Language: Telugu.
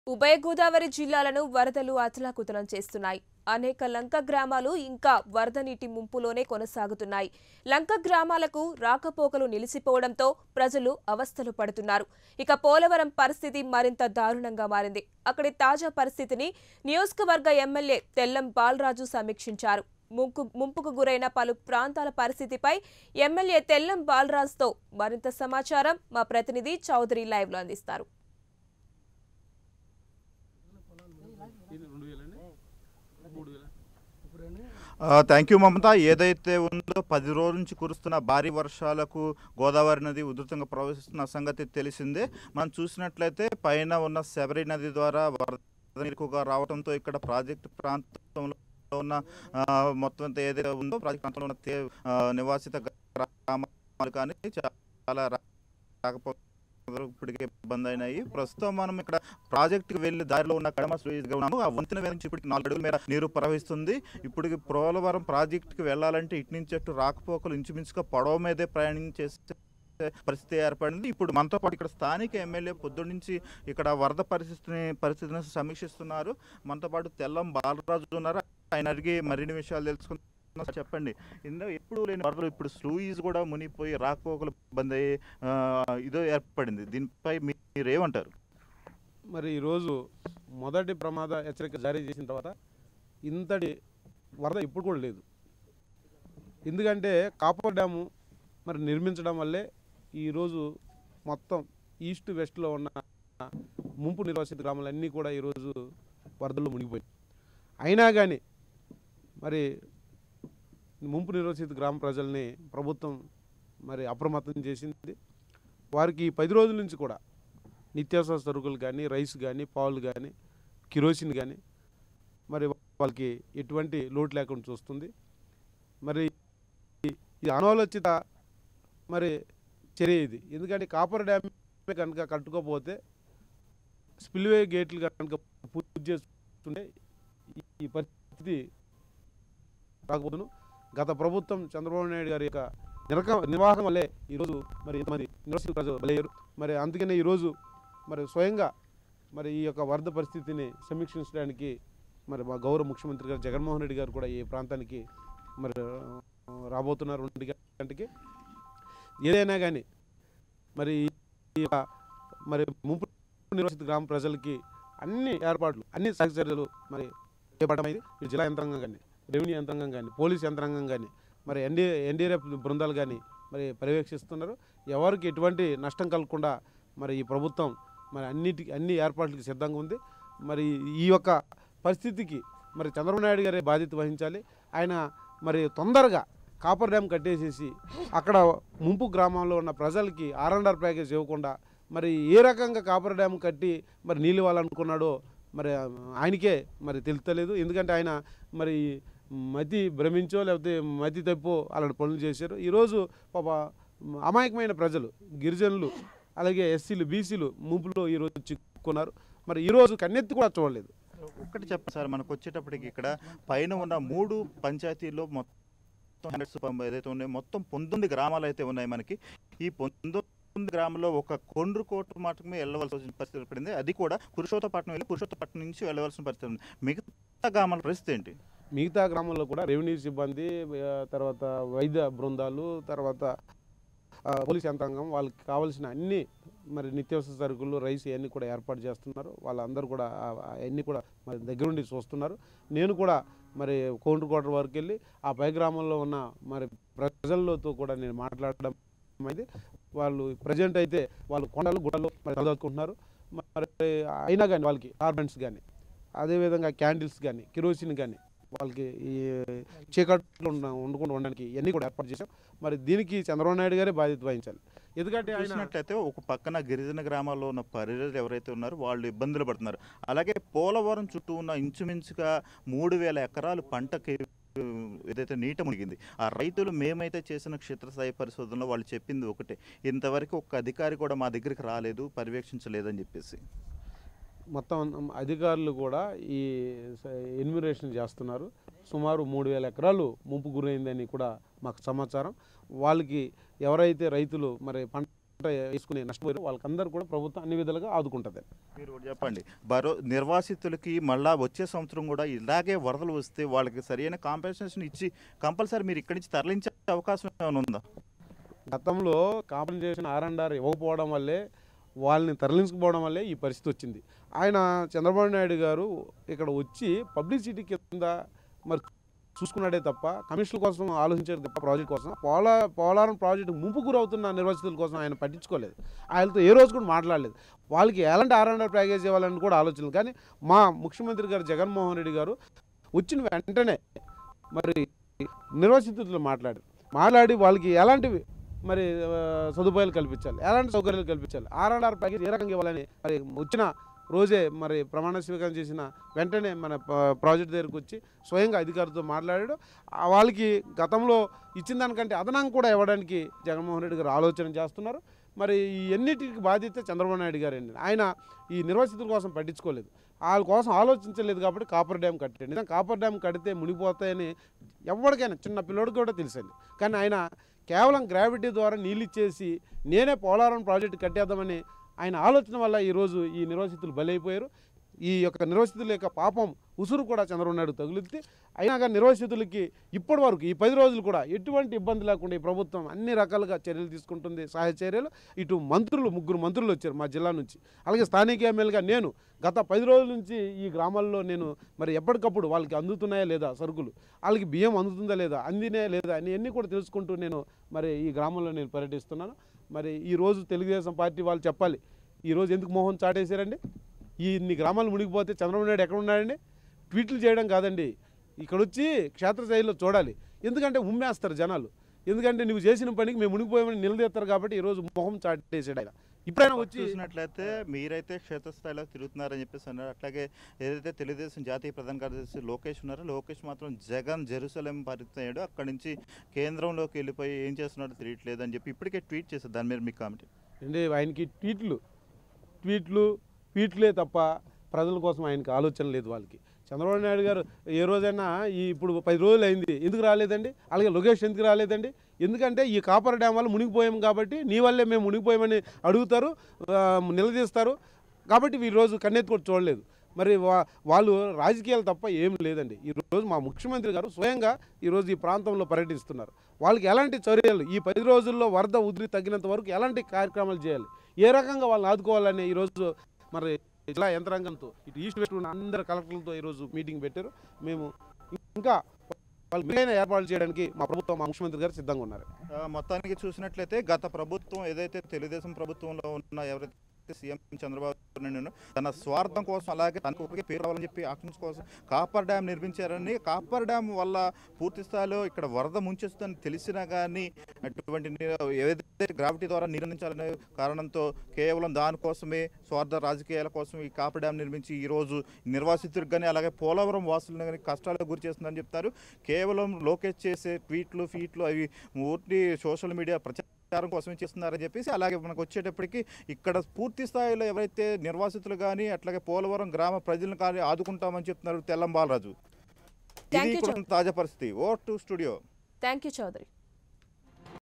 ఉభయ గోదావరి జిల్లాలను వరదలు అతలాకుతలం చేస్తున్నాయి అనేక లంక గ్రామాలు ఇంకా వరద నీటి ముంపులోనే కొనసాగుతున్నాయి లంక గ్రామాలకు రాకపోకలు నిలిచిపోవడంతో ప్రజలు అవస్థలు పడుతున్నారు ఇక పోలవరం పరిస్థితి మరింత దారుణంగా మారింది అక్కడి తాజా పరిస్థితిని నియోజకవర్గ ఎమ్మెల్యే తెల్లం బాలరాజు సమీక్షించారు ముంపు ముంపుకు గురైన పలు ప్రాంతాల పరిస్థితిపై ఎమ్మెల్యే తెల్లం బాలరాజుతో మరింత సమాచారం మా ప్రతినిధి చౌదరి లైవ్లో అందిస్తారు థ్యాంక్ యూ మమత ఏదైతే ఉందో పది రోజుల నుంచి కురుస్తున్న భారీ వర్షాలకు గోదావరి నది ఉధృతంగా ప్రవహిస్తున్న సంగతి తెలిసిందే మనం చూసినట్లయితే పైన ఉన్న శబరి నది ద్వారా వరద నీరు ఎక్కువగా రావడంతో ఇక్కడ ప్రాజెక్ట్ ప్రాంతంలో ఉన్న ఆ, మొత్తం అంతా ఏదైతే ఉందో ప్రాజెక్ట్ ప్రాంతంలో ఉన్న తే- ఆ, నివాసిత గ్రామాలు కానీ చాలా రా- రాకపోతే ఇప్పటికే ఇబ్బంది అయినాయి ప్రస్తుతం మనం ఇక్కడ ప్రాజెక్టుకి వెళ్ళి దారిలో ఉన్న కడమ స్టేజ్గా ఉన్నాము ఆ వంతెన మీద నుంచి ఇప్పటికి నాలుగు అడుగుల మేర నీరు ప్రవహిస్తుంది ఇప్పటికి పోలవరం ప్రాజెక్టుకి వెళ్ళాలంటే ఇటు నుంచి అటు రాకపోకలు ఇంచుమించుగా పడవ మీదే ప్రయాణం చేసే పరిస్థితి ఏర్పడింది ఇప్పుడు మనతో పాటు ఇక్కడ స్థానిక ఎమ్మెల్యే పొద్దు నుంచి ఇక్కడ వరద పరిస్థితిని పరిస్థితిని సమీక్షిస్తున్నారు మనతో పాటు తెల్లం బాలరాజు ఉన్నారు ఆయన అడిగి మరిన్ని విషయాలు తెలుసుకుంటున్నారు చెప్పండి ఇందులో ఎప్పుడు లేని వరదలు ఇప్పుడు స్లూయిస్ కూడా మునిగిపోయి రాకపోకలు బంద్ అయ్యి ఆ, ఇదో ఏర్పడింది దీనిపై మీరు ఏమంటారు మరి ఈరోజు మొదటి ప్రమాద హెచ్చరిక జారీ చేసిన తర్వాత ఇంతటి వరద ఇప్పుడు కూడా లేదు ఎందుకంటే కాపర్ డ్యాము మరి నిర్మించడం వల్లే ఈరోజు మొత్తం ఈస్ట్ వెస్ట్లో ఉన్న ముంపు నిర్వాసిత గ్రామాలన్నీ కూడా ఈరోజు వరదల్లో మునిగిపోయాయి అయినా కానీ మరి ముంపు నిర్వసిత గ్రామ ప్రజల్ని ప్రభుత్వం మరి అప్రమత్తం చేసింది వారికి ఈ పది రోజుల నుంచి కూడా నిత్యావసర సరుకులు కానీ రైస్ కానీ పాలు కానీ కిరోసిన్ కానీ మరి వాళ్ళకి ఎటువంటి లోటు లేకుండా చూస్తుంది మరి ఈ- ఈ అనాలోచిత మరి చర్య ఇది ఎందుకంటే కాపర్ డ్యామ్ కనుక కట్టుకోకపోతే స్పిల్వే గేట్లు కనుక పూర్తి చేస్తుంటే ఈ- ఈ పరిస్థితి రాకపోతును గత ప్రభుత్వం చంద్రబాబు నాయుడు గారి యొక్క నిరక నిర్వాహకం వల్లే ఈరోజు మరి ఇంతమంది నిరసన ప్రజలు బలయ్యారు మరి అందుకనే ఈరోజు మరి స్వయంగా మరి ఈ యొక్క వరద పరిస్థితిని సమీక్షించడానికి మరి మా గౌరవ ముఖ్యమంత్రి గారు జగన్మోహన్ రెడ్డి గారు కూడా ఈ ప్రాంతానికి మరి ఆ, రాబోతున్నారు ఒంటి గంటకి ఏదైనా కానీ మరి ఈ యొక్క మరి ముంపు నిర్వసిత గ్రామ ప్రజలకి అన్ని ఏర్పాట్లు అన్ని సహచర్యలు మరి చేపట్టమైంది ఈ జిల్లా యంత్రాంగం కానీ రెవెన్యూ యంత్రాంగం కానీ పోలీస్ యంత్రాంగం కానీ మరి ఎన్డీ ఎన్డీఆర్ఎఫ్ బృందాలు కానీ మరి పర్యవేక్షిస్తున్నారు ఎవరికి ఎటువంటి నష్టం కలగకుండా మరి ఈ ప్రభుత్వం మరి అన్నిటి అన్ని ఏర్పాట్లకి సిద్ధంగా ఉంది మరి ఈ యొక్క పరిస్థితికి మరి చంద్రబాబు నాయుడు గారే బాధ్యత వహించాలి ఆయన మరి తొందరగా కాపర్ డ్యామ్ కట్టేసేసి అక్కడ ముంపు గ్రామంలో ఉన్న ప్రజలకి ఆర్ అండ్ ఆర్ ప్యాకేజ్ ఇవ్వకుండా మరి ఏ రకంగా కాపర్ డ్యామ్ కట్టి మరి నీళ్ళు ఇవ్వాలనుకున్నాడో మరి ఆయనకే మరి తెలుస్తలేదు ఎందుకంటే ఆయన మరి మతి భ్రమించో లేకపోతే మతి తప్పో అలాంటి పనులు చేశారు ఈరోజు పాప అమాయకమైన ప్రజలు గిరిజనులు అలాగే ఎస్సీలు బీసీలు ముంపులో ఈరోజు చిక్కుకున్నారు మరి ఈరోజు కన్నెత్తి కూడా చూడలేదు ఒక్కటి చెప్పండి సార్ మనకు వచ్చేటప్పటికి ఇక్కడ పైన ఉన్న మూడు పంచాయతీల్లో మొత్తం హండ్రెడ్స్ ఏదైతే ఉన్నాయో మొత్తం పంతొమ్మిది గ్రామాలు అయితే ఉన్నాయి మనకి ఈ పంతొమ్మిది గ్రామాల్లో ఒక కొండ్రుకోట మాటమే వెళ్ళవలసి వచ్చిన పరిస్థితి ఏర్పడింది అది కూడా పురుషోత్తపట్నం వెళ్ళి పురుషోత్తపట్నం నుంచి వెళ్ళవలసిన పరిస్థితి ఉంది మిగతా గ్రామాల పరిస్థితి ఏంటి మిగతా గ్రామాల్లో కూడా రెవెన్యూ సిబ్బంది ఆ, తర్వాత వైద్య బృందాలు తర్వాత ఆ, పోలీస్ యంత్రాంగం వాళ్ళకి కావాల్సిన అన్ని మరి నిత్యావసర సరుకులు రైస్ ఇవన్నీ కూడా ఏర్పాటు చేస్తున్నారు వాళ్ళందరూ కూడా ఆ- ఆ అన్నీ కూడా మరి దగ్గరుండి చూస్తున్నారు నేను కూడా మరి కోండ్రుకోట వరకు వెళ్ళి ఆ పై గ్రామంలో ఉన్న మరి ప్రజలతో కూడా నేను మాట్లాడడం అయింది వాళ్ళు ప్రజెంట్ అయితే వాళ్ళు కొండలు గుట్టలు మరి చదువుకుంటున్నారు మరి అయినా కానీ వాళ్ళకి గార్మెంట్స్ కానీ అదేవిధంగా క్యాండిల్స్ కానీ కిరోసిన్ కానీ వాళ్ళకి ఈ చీకట్లో ఉన్న వండుకుండా ఉండడానికి ఇవన్నీ కూడా ఏర్పాటు చేశాం మరి దీనికి చంద్రబాబు నాయుడు గారే బాధ్యత వహించాలి ఎందుకంటే ఆయన చూసినట్లయితే ఒక పక్కన గిరిజన గ్రామాల్లో ఉన్న ప్రజలు ఎవరైతే ఉన్నారో వాళ్ళు ఇబ్బందులు పడుతున్నారు అలాగే పోలవరం చుట్టూ ఉన్న ఇంచుమించుగా మూడు వేల ఎకరాలు పంటకి ఆ, ఏదైతే నీట మునిగింది ఆ రైతులు మేమైతే చేసిన క్షేత్రస్థాయి పరిశోధనలో వాళ్ళు చెప్పింది ఒకటే ఇంతవరకు ఒక అధికారి కూడా మా దగ్గరికి రాలేదు పర్యవేక్షించలేదని చెప్పేసి మొత్తం అధికారులు కూడా ఈ ఎన్యూమరేషన్ చేస్తున్నారు సుమారు మూడు వేల ఎకరాలు ముంపు గురైందని కూడా మాకు సమాచారం వాళ్ళకి ఎవరైతే రైతులు మరి పంట వేసుకుని నష్టపోయారు వాళ్ళకందరూ కూడా ప్రభుత్వం అన్ని విధాలుగా ఆదుకుంటుంది మీరు ఒకటి చెప్పండి బరో నిర్వాసితులకి మళ్ళా వచ్చే సంవత్సరం కూడా ఇలాగే వరదలు వస్తే వాళ్ళకి సరైన కాంపెన్సేషన్ ఇచ్చి కంపల్సరీ మీరు ఇక్కడి నుంచి తరలించే అవకాశం ఏమైనా ఉందా గతంలో కాంపెన్సేషన్ ఆర్ అండ్ ఆర్ ఇవ్వకపోవడం వల్లే వాళ్ళని తరలించుకుపోవడం వల్లే ఈ పరిస్థితి వచ్చింది ఆయన చంద్రబాబు నాయుడు గారు ఇక్కడ వచ్చి పబ్లిసిటీ కింద మరి చూసుకున్నాడే తప్ప కమిషన్ల కోసం ఆలోచించాడు తప్ప ప్రాజెక్ట్ కోసం పోలా పోలవరం ప్రాజెక్టు ముంపు గురవుతున్న నిర్వాసితుల కోసం ఆయన పట్టించుకోలేదు ఆయనతో ఏ రోజు కూడా మాట్లాడలేదు వాళ్ళకి ఎలాంటి ఆర్ అండ్ ఆర్ ప్యాకేజ్ ఇవ్వాలని కూడా ఆలోచనలు కానీ మా ముఖ్యమంత్రి గారు జగన్మోహన్ రెడ్డి గారు వచ్చిన వెంటనే మరి నిర్వాసితులతో మాట్లాడారు మాట్లాడి వాళ్ళకి ఎలాంటివి మరి ఆ, సదుపాయాలు కల్పించాలి ఎలాంటి సౌకర్యాలు కల్పించాలి ఆర్ అండ్ ఆర్ ప్యాకేజ్ ఏ రకంగా ఇవ్వాలని మరి వచ్చిన రోజే మరి ప్రమాణ స్వీకారం చేసిన వెంటనే మన ప- ప్రాజెక్ట్ దగ్గరికి వచ్చి స్వయంగా అధికారులతో మాట్లాడాడు ఆ వాళ్ళకి గతంలో ఇచ్చిన దానికంటే అదనంగా కూడా ఇవ్వడానికి జగన్మోహన్ రెడ్డి గారు ఆలోచన చేస్తున్నారు మరి ఈ ఎన్నిటికి బాధ్యత చంద్రబాబు నాయుడు గారు అండి ఆయన ఈ నిర్వాసితుల కోసం పట్టించుకోలేదు వాళ్ళ కోసం ఆలోచించలేదు కాబట్టి కాపర్ డ్యామ్ కట్టాడు నిజం కాపర్ డ్యామ్ కడితే మునిగిపోతాయని ఎవరికైనా చిన్న పిల్లోడికి కూడా తెలుసండి కానీ ఆయన కేవలం గ్రావిటీ ద్వారా నీళ్ళు ఇచ్చేసి నేనే పోలవరం ప్రాజెక్టు కట్టేద్దామని ఆయన ఆలోచన వల్ల ఈరోజు ఈ నిర్వాసితులు బలైపోయారు ఈ యొక్క నిర్వాసితుల యొక్క పాపం ఉసురు కూడా చంద్రబాబు నాయుడు తగులుద్ది అయినా కానీ నిర్వాసితులకి ఇప్పటి వరకు ఈ పది రోజులు కూడా ఎటువంటి ఇబ్బంది లేకుండా ఈ ప్రభుత్వం అన్ని రకాలుగా చర్యలు తీసుకుంటుంది సహాయ చర్యలు ఇటు మంత్రులు ముగ్గురు మంత్రులు వచ్చారు మా జిల్లా నుంచి అలాగే స్థానిక ఎమ్మెల్యేగా నేను గత పది రోజుల నుంచి ఈ గ్రామాల్లో నేను మరి ఎప్పటికప్పుడు వాళ్ళకి అందుతున్నాయా లేదా సరుకులు వాళ్ళకి బియ్యం అందుతుందా లేదా అందినాయా లేదా అని అన్నీ కూడా తెలుసుకుంటూ నేను మరి ఈ గ్రామంలో నేను పర్యటిస్తున్నాను మరి ఈ రోజు తెలుగుదేశం పార్టీ వాళ్ళు చెప్పాలి ఈ రోజు ఎందుకు మోహన్ చాటేశారండి ఈ ఇన్ని గ్రామాలు మునిగిపోతే చంద్రబాబు నాయుడు ఎక్కడ ఉన్నాడండి ట్వీట్లు చేయడం కాదండి ఇక్కడ వచ్చి క్షేత్రస్థాయిలో చూడాలి ఎందుకంటే ఉమ్మేస్తారు జనాలు ఎందుకంటే నువ్వు చేసిన పనికి మేము మునిగిపోయామని నిలదీస్తారు కాబట్టి ఈరోజు మొహం చాటేసాడు ఆయన ఇప్పుడైనా వచ్చి చూసినట్లయితే మీరైతే క్షేత్రస్థాయిలో తిరుగుతున్నారని చెప్పేసి అన్నారు అట్లాగే ఏదైతే తెలుగుదేశం జాతీయ ప్రధాన కార్యదర్శి లోకేష్ ఉన్నారో లోకేష్ మాత్రం జగన్ జెరూసలేం పరిచయాడు అక్కడి నుంచి కేంద్రంలోకి వెళ్ళిపోయి ఏం చేస్తున్నాడో తెలియట్లేదు అని చెప్పి ఇప్పటికే ట్వీట్ చేశారు దాని మీద మీ కామెంట్ అంటే ఆయనకి ట్వీట్లు ట్వీట్లు ట్వీట్లే తప్ప ప్రజల కోసం ఆయనకి ఆలోచన లేదు వాళ్ళకి చంద్రబాబు నాయుడు గారు ఏ రోజైనా ఈ ఇప్పుడు పది రోజులు అయింది ఎందుకు రాలేదండి అలాగే లోకేష్ ఎందుకు రాలేదండి ఎందుకంటే ఈ కాపర్ డ్యామ్ వల్ల మునిగిపోయాం కాబట్టి నీ వల్లే మేము మునిగిపోయామని అడుగుతారు ఆ, నిలదీస్తారు కాబట్టి ఈ రోజు కన్నెత్తి కూడా చూడలేదు మరి వా- వాళ్ళు రాజకీయాలు తప్ప ఏం లేదండి ఈరోజు మా ముఖ్యమంత్రి గారు స్వయంగా ఈరోజు ఈ ప్రాంతంలో పర్యటిస్తున్నారు వాళ్ళకి ఎలాంటి చర్యలు ఈ పది రోజుల్లో వరద ఉధృతి తగ్గినంత వరకు ఎలాంటి కార్యక్రమాలు చేయాలి ఏ రకంగా వాళ్ళని ఆదుకోవాలని ఈరోజు మరి జిల్లా యంత్రాంగంతో ఇటు ఈస్ట్ వెస్ట్ ఉన్న అందరు కలెక్టర్లతో ఈరోజు మీటింగ్ పెట్టారు మేము ఇంకా వాళ్ళు మెరుగైన ఏర్పాట్లు చేయడానికి మా ప్రభుత్వం మా ముఖ్యమంత్రి గారు సిద్ధంగా ఉన్నారు ఆ, మొత్తానికి చూసినట్లయితే గత ప్రభుత్వం ఏదైతే తెలుగుదేశం ప్రభుత్వంలో ఉన్న ఎవరైతే సీఎం చంద్రబాబు నాయుడు ఉన్నారో, తన స్వార్థం కోసం అలాగే తనకు ఉపయోగ పేరు రావాలని చెప్పి ఆకాంక్ష కోసం కాపర్ డ్యామ్ నిర్మించారని కాపర్ డ్యామ్ వల్ల పూర్తి స్థాయిలో ఇక్కడ వరద ముంచేస్తుందని తెలిసినా కానీ అటువంటి ని- ఏదైతే గ్రావిటీ ద్వారా నిర్మించాలనే కారణంతో కేవలం దానికోసమే స్వార్థ రాజకీయాల కోసం ఈ కాపర్ డ్యామ్ నిర్మించి ఈ రోజు నిర్వాసితులకు కానీ అలాగే పోలవరం వాసులను కానీ కష్టాలకు గురి చేస్తుందని చెప్తారు కేవలం లోకేష్ చేసే ట్వీట్లు ఫీట్లు అవి ఊరి సోషల్ మీడియా ప్రచారం కోసమే చేస్తున్నారని చెప్పేసి అలాగే మనకు వచ్చేటప్పటికి ఇక్కడ పూర్తి స్థాయిలో ఎవరైతే నిర్వాసితులు కానీ అట్లాగే పోలవరం గ్రామ ప్రజలను కానీ ఆదుకుంటామని చెప్తున్నారు తెల్లం బాలరాజు Thank ఇది you, ఇక్కడ ఉన్న తాజా పరిస్థితి ఓ to studio thank you Chowdary